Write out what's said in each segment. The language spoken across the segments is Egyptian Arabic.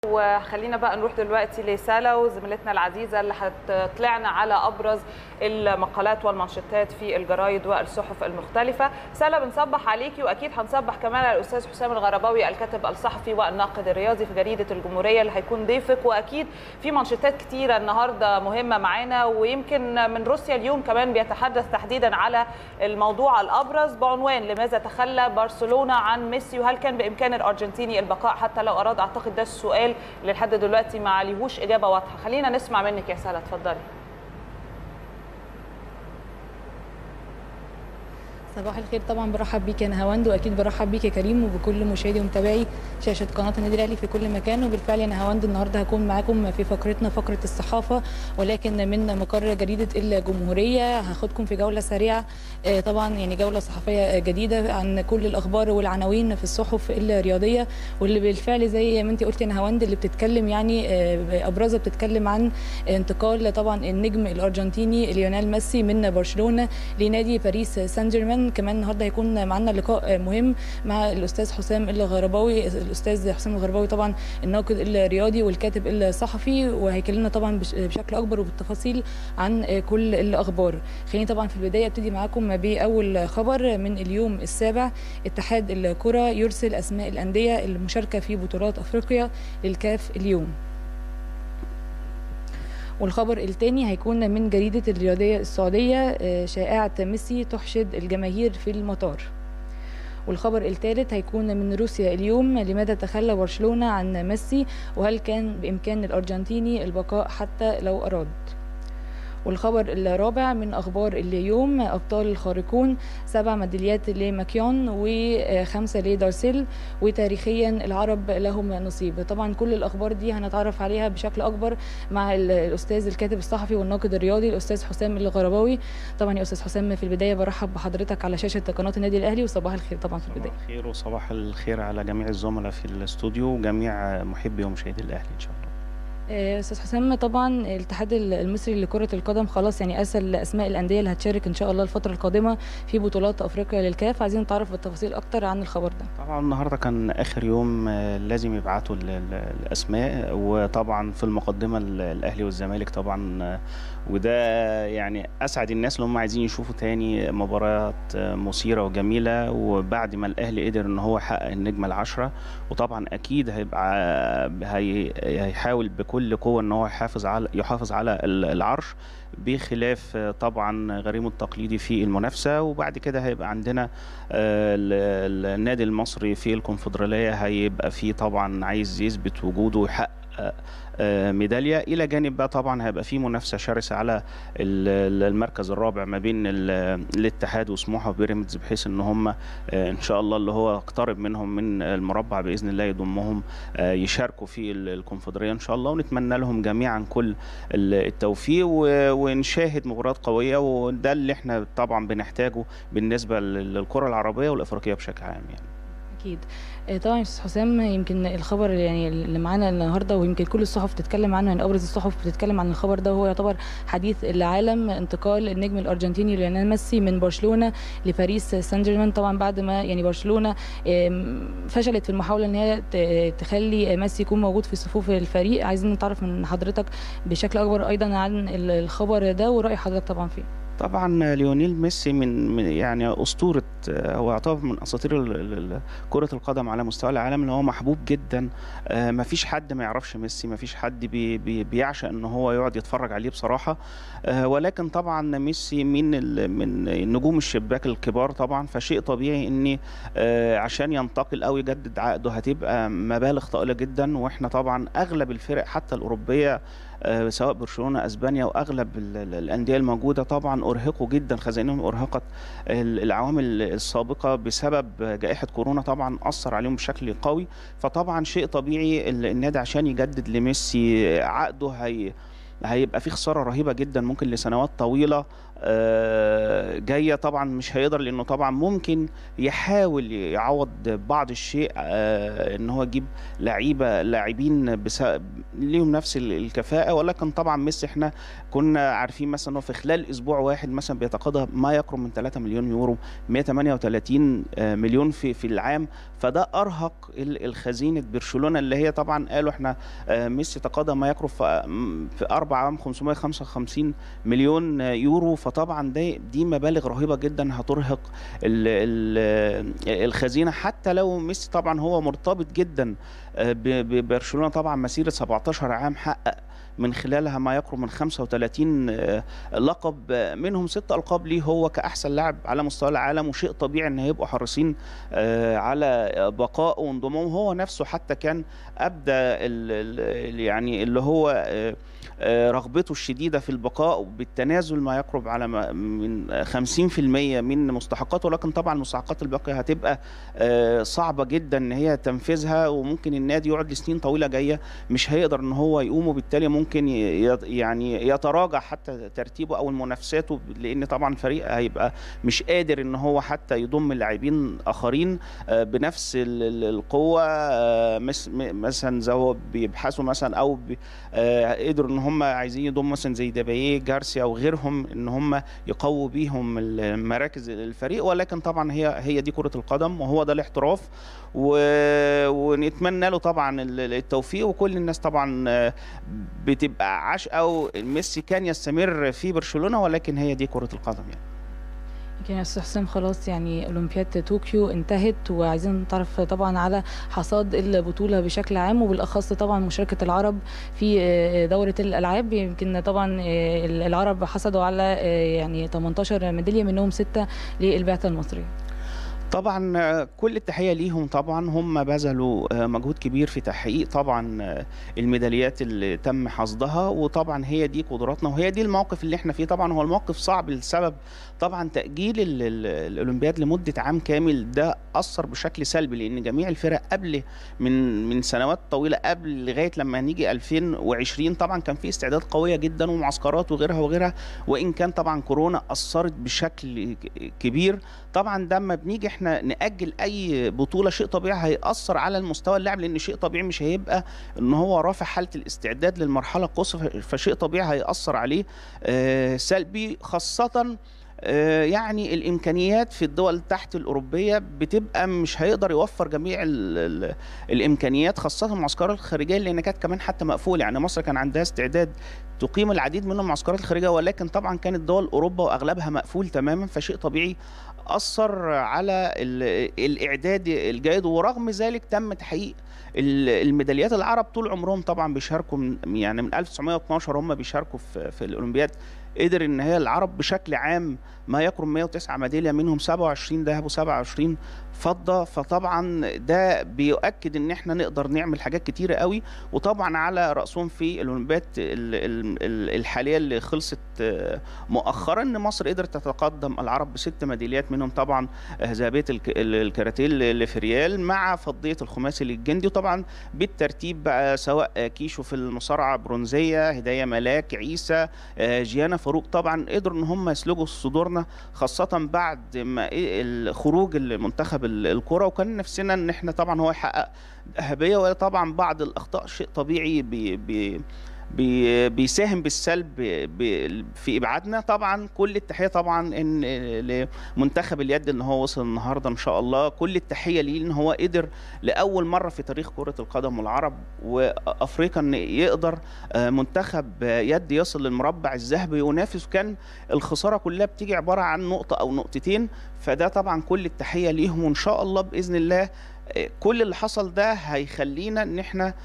وخلينا بقى نروح دلوقتي لسالا وزميلتنا العزيزه اللي هتطلعنا على ابرز المقالات والمانشيتات في الجرايد والصحف المختلفه سالا بنصبح عليكي واكيد هنصبح كمان على الاستاذ حسام الغرباوي الكاتب الصحفي والناقد الرياضي في جريده الجمهوريه اللي هيكون ضيفك واكيد في مانشيتات كتيره النهارده مهمه معانا ويمكن من روسيا اليوم كمان بيتحدث تحديدا على الموضوع الابرز بعنوان لماذا تخلى برشلونه عن ميسي وهل كان بامكان الارجنتيني البقاء حتى لو اراد اعتقد ده السؤال اللي لحد دلوقتي ما عليهوش اجابه واضحه خلينا نسمع منك يا ساله اتفضلي صباح الخير طبعا برحب بيك يا نهاوند واكيد برحب بيك يا كريم وبكل مشاهدي ومتابعي شاشه قناه النادي الاهلي في كل مكان وبالفعل يا نهاوند النهارده هكون معاكم في فقرتنا فقره الصحافه ولكن من مقر جريده الجمهوريه هاخدكم في جوله سريعه طبعا يعني جوله صحفيه جديده عن كل الاخبار والعناوين في الصحف الرياضيه واللي بالفعل زي ما انت قلت يا نهاوند اللي بتتكلم يعني ابرزها بتتكلم عن انتقال طبعا النجم الارجنتيني ليونيل ميسي من برشلونه لنادي باريس سان جيرمان كمان النهارده هيكون معنا لقاء مهم مع الاستاذ حسام الغرباوي الاستاذ حسام الغرباوي طبعا الناقد الرياضي والكاتب الصحفي وهيكلمنا طبعا بشكل اكبر وبالتفاصيل عن كل الاخبار خليني طبعا في البدايه ابتدي معاكم باول خبر من اليوم السابع اتحاد الكره يرسل اسماء الانديه المشاركه في بطولات افريقيا للكاف اليوم والخبر الثاني هيكون من جريدة الرياضية السعودية شائعة ميسي تحشد الجماهير في المطار والخبر الثالث هيكون من روسيا اليوم لماذا تخلى برشلونة عن ميسي وهل كان بإمكان الأرجنتيني البقاء حتى لو أراد والخبر الرابع من اخبار اليوم ابطال الخارقون سبع ميداليات لماكيون وخمسه لدارسيل وتاريخيا العرب لهم نصيب طبعا كل الاخبار دي هنتعرف عليها بشكل اكبر مع الاستاذ الكاتب الصحفي والناقد الرياضي الاستاذ حسام الغرباوي طبعا يا استاذ حسام في البدايه برحب بحضرتك على شاشه قناه النادي الاهلي وصباح الخير طبعا في البدايه صباح الخير وصباح الخير على جميع الزملاء في الاستوديو وجميع محبي ومشاهدي الاهلي ان شاء الله استاذ حسام طبعا الاتحاد المصري لكره القدم خلاص يعني ارسل اسماء الانديه اللي هتشارك ان شاء الله الفتره القادمه في بطولات افريقيا للكاف عايزين نتعرف بالتفاصيل اكتر عن الخبر ده طبعا النهارده كان اخر يوم لازم يبعتوا الاسماء وطبعا في المقدمه الاهلي والزمالك طبعا وده يعني اسعد الناس اللي هم عايزين يشوفوا تاني مباريات مثيره وجميله وبعد ما الاهلي قدر ان هو يحقق النجمه العشره وطبعا اكيد هيبقى هي هيحاول بكل قوه ان هو يحافظ على يحافظ على العرش بخلاف طبعا غريمه التقليدي في المنافسه وبعد كده هيبقى عندنا النادي المصري في الكونفدراليه هيبقى فيه طبعا عايز يثبت وجوده ويحقق ميداليه الى جانب بقى طبعا هيبقى في منافسه شرسه على المركز الرابع ما بين الاتحاد وسموحه وبيراميدز بحيث ان هم ان شاء الله اللي هو اقترب منهم من المربع باذن الله يضمهم يشاركوا في الكونفدراليه ان شاء الله ونتمنى لهم جميعا كل التوفيق ونشاهد مباريات قويه وده اللي احنا طبعا بنحتاجه بالنسبه للكره العربيه والافريقيه بشكل عام يعني اكيد طبعا يا استاذ حسام يمكن الخبر يعني اللي معانا النهارده ويمكن كل الصحف بتتكلم عنه يعني ابرز الصحف بتتكلم عن الخبر ده وهو يعتبر حديث العالم انتقال النجم الارجنتيني ليونيل ميسي من برشلونه لباريس سان جيرمان طبعا بعد ما يعني برشلونه فشلت في المحاوله ان هي تخلي ميسي يكون موجود في صفوف الفريق عايزين نتعرف من حضرتك بشكل اكبر ايضا عن الخبر ده وراي حضرتك طبعا فيه طبعا ليونيل ميسي من يعني اسطوره هو يعتبر من اساطير كره القدم على مستوى العالم اللي هو محبوب جدا ما فيش حد ما يعرفش ميسي ما فيش حد بي بي بيعشق ان هو يقعد يتفرج عليه بصراحه ولكن طبعا ميسي من من نجوم الشباك الكبار طبعا فشيء طبيعي ان عشان ينتقل او يجدد عقده هتبقى مبالغ طائله جدا واحنا طبعا اغلب الفرق حتى الاوروبيه سواء برشلونه اسبانيا واغلب الانديه الموجوده طبعا ارهقوا جدا خزائنهم ارهقت العوامل السابقه بسبب جائحه كورونا طبعا اثر عليهم بشكل قوي فطبعا شيء طبيعي النادي عشان يجدد لميسي عقده هي هيبقى في خساره رهيبه جدا ممكن لسنوات طويله جايه طبعا مش هيقدر لانه طبعا ممكن يحاول يعوض بعض الشيء ان هو يجيب لعيبه لاعبين ليهم نفس الكفاءه ولكن طبعا ميسي احنا كنا عارفين مثلا انه في خلال اسبوع واحد مثلا بيتقاضى ما يقرب من 3 مليون يورو 138 مليون في في العام فده ارهق الخزينه برشلونه اللي هي طبعا قالوا احنا ميسي تقاضى ما يقرب في اربع عام 555 مليون يورو فطبعا ده دي مبالغ رهيبه جدا هترهق الخزينه حتى لو ميسي طبعا هو مرتبط جدا ببرشلونه طبعا مسيره 17 عام حقق من خلالها ما يقرب من 35 لقب منهم ست القاب ليه هو كاحسن لاعب على مستوى العالم وشيء طبيعي ان هيبقوا حريصين على بقائه وانضمامه هو نفسه حتى كان ابدى يعني اللي هو رغبته الشديده في البقاء بالتنازل ما يقرب على من 50% من مستحقاته ولكن طبعا المستحقات الباقيه هتبقى صعبه جدا ان هي تنفيذها وممكن النادي يقعد لسنين طويله جايه مش هيقدر ان هو يقوم وبالتالي ممكن يعني يتراجع حتى ترتيبه او منافساته لان طبعا الفريق هيبقى مش قادر ان هو حتى يضم لاعبين اخرين بنفس القوه مثلا زي هو بيبحثوا مثلا او قدروا ان هم عايزين يضموا مثلا زي دابايه جارسيا او غيرهم ان هم يقووا بيهم مراكز الفريق ولكن طبعا هي هي دي كره القدم وهو ده الاحتراف و... ونتمنى له طبعا التوفيق وكل الناس طبعا بتبقى عشقه ميسي كان يستمر في برشلونه ولكن هي دي كره القدم يعني يمكن يا استاذ حسام خلاص يعني اولمبياد طوكيو انتهت وعايزين نتعرف طبعا على حصاد البطوله بشكل عام وبالاخص طبعا مشاركه العرب في دوره الالعاب يمكن طبعا العرب حصدوا على يعني 18 ميداليه منهم سته للبعثه المصريه طبعا كل التحيه ليهم طبعا هم بذلوا مجهود كبير في تحقيق طبعا الميداليات اللي تم حصدها وطبعا هي دي قدراتنا وهي دي الموقف اللي احنا فيه طبعا هو الموقف صعب لسبب طبعا تاجيل الاولمبياد لمده عام كامل ده اثر بشكل سلبي لان جميع الفرق قبل من من سنوات طويله قبل لغايه لما نيجي 2020 طبعا كان في استعداد قويه جدا ومعسكرات وغيرها وغيرها وان كان طبعا كورونا اثرت بشكل كبير طبعا ده لما بنيجي احنا ناجل اي بطوله شيء طبيعي هياثر على المستوى اللاعب لان شيء طبيعي مش هيبقى ان هو رافع حاله الاستعداد للمرحله القصوى فشيء طبيعي هياثر عليه آه سلبي خاصه يعني الامكانيات في الدول تحت الاوروبيه بتبقى مش هيقدر يوفر جميع ال ال الامكانيات خاصه المعسكرات الخارجيه لان كانت كمان حتى مقفوله يعني مصر كان عندها استعداد تقيم العديد من المعسكرات الخارجيه ولكن طبعا كانت دول اوروبا واغلبها مقفول تماما فشيء طبيعي اثر على الاعداد الجيد ورغم ذلك تم تحقيق الميداليات العرب طول عمرهم طبعا بيشاركوا من يعني من 1912 هم بيشاركوا في, في الاولمبياد قدر ان هي العرب بشكل عام ما يقرب 109 ميداليه منهم 27 ذهب و27 فضه فطبعا ده بيؤكد ان احنا نقدر نعمل حاجات كتيره قوي وطبعا على راسهم في الاولمبياد الحاليه اللي خلصت مؤخرا ان مصر قدرت تتقدم العرب بست ميداليات منهم طبعا ذهبيه الكاراتيه لفريال مع فضيه الخماسي للجندي وطبعا بالترتيب بقى سواء كيشو في المصارعه برونزيه هدايه ملاك عيسى جيانا فاروق طبعا قدروا ان هم يسلجوا صدورنا خاصه بعد ما خروج المنتخب الكره وكان نفسنا ان احنا طبعا هو يحقق ذهبيه وطبعا بعض الاخطاء شيء طبيعي بي بي بي بيساهم بالسلب في ابعادنا طبعا كل التحيه طبعا ان لمنتخب اليد ان هو وصل النهارده ان شاء الله كل التحيه ليه ان هو قدر لاول مره في تاريخ كره القدم والعرب وافريقيا ان يقدر منتخب يد يصل للمربع الذهبي وينافس كان الخساره كلها بتيجي عباره عن نقطه او نقطتين فده طبعا كل التحيه ليهم وان شاء الله باذن الله كل اللي حصل ده هيخلينا ان احنا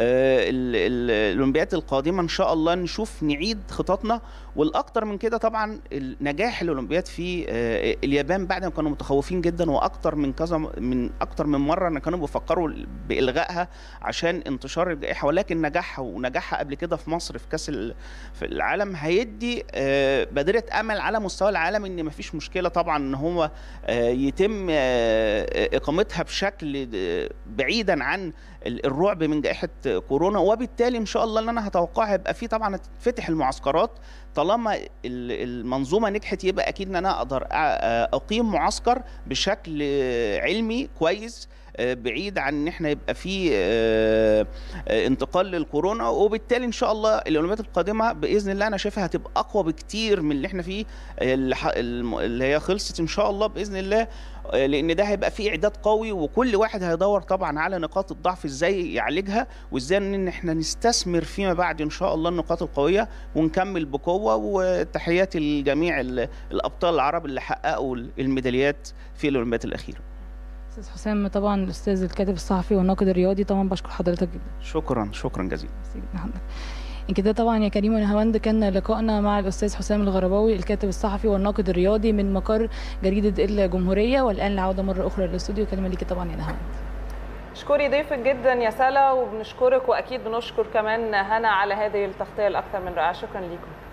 الاولمبياد القادمه ان شاء الله نشوف نعيد خططنا والاكتر من كده طبعا نجاح الاولمبياد في اليابان بعد ما كانوا متخوفين جدا واكتر من كذا من اكتر من مره ان كانوا بيفكروا بالغائها عشان انتشار الجائحه ولكن نجاحها ونجاحها قبل كده في مصر في كاس في العالم هيدي بادره امل على مستوى العالم ان مفيش مشكله طبعا ان هو يتم اقامتها بشكل بشكل بعيدا عن الرعب من جائحه كورونا وبالتالي ان شاء الله اللي انا هتوقعه هيبقى في طبعا هتتفتح المعسكرات طالما المنظومه نجحت يبقى اكيد ان انا اقدر اقيم معسكر بشكل علمي كويس بعيد عن ان احنا يبقى في انتقال للكورونا وبالتالي ان شاء الله الاولمبياد القادمه باذن الله انا شايفها هتبقى اقوى بكتير من اللي احنا فيه اللي هي خلصت ان شاء الله باذن الله لان ده هيبقى فيه اعداد قوي وكل واحد هيدور طبعا على نقاط الضعف ازاي يعالجها وازاي ان احنا نستثمر فيما بعد ان شاء الله النقاط القويه ونكمل بقوه وتحياتي لجميع الابطال العرب اللي حققوا الميداليات في الاولمبياد الاخيره استاذ حسام طبعا الاستاذ الكاتب الصحفي والناقد الرياضي طبعا بشكر حضرتك جدا شكرا شكرا جزيلا كده طبعا يا كريم ونهاوند كان لقائنا مع الاستاذ حسام الغرباوي الكاتب الصحفي والناقد الرياضي من مقر جريده الجمهوريه والان العوده مره اخرى للاستوديو كلمه ليكي طبعا يا نهاوند اشكري ضيفك جدا يا سلا وبنشكرك واكيد بنشكر كمان هنا على هذه التغطيه الاكثر من رائعه شكرا لكم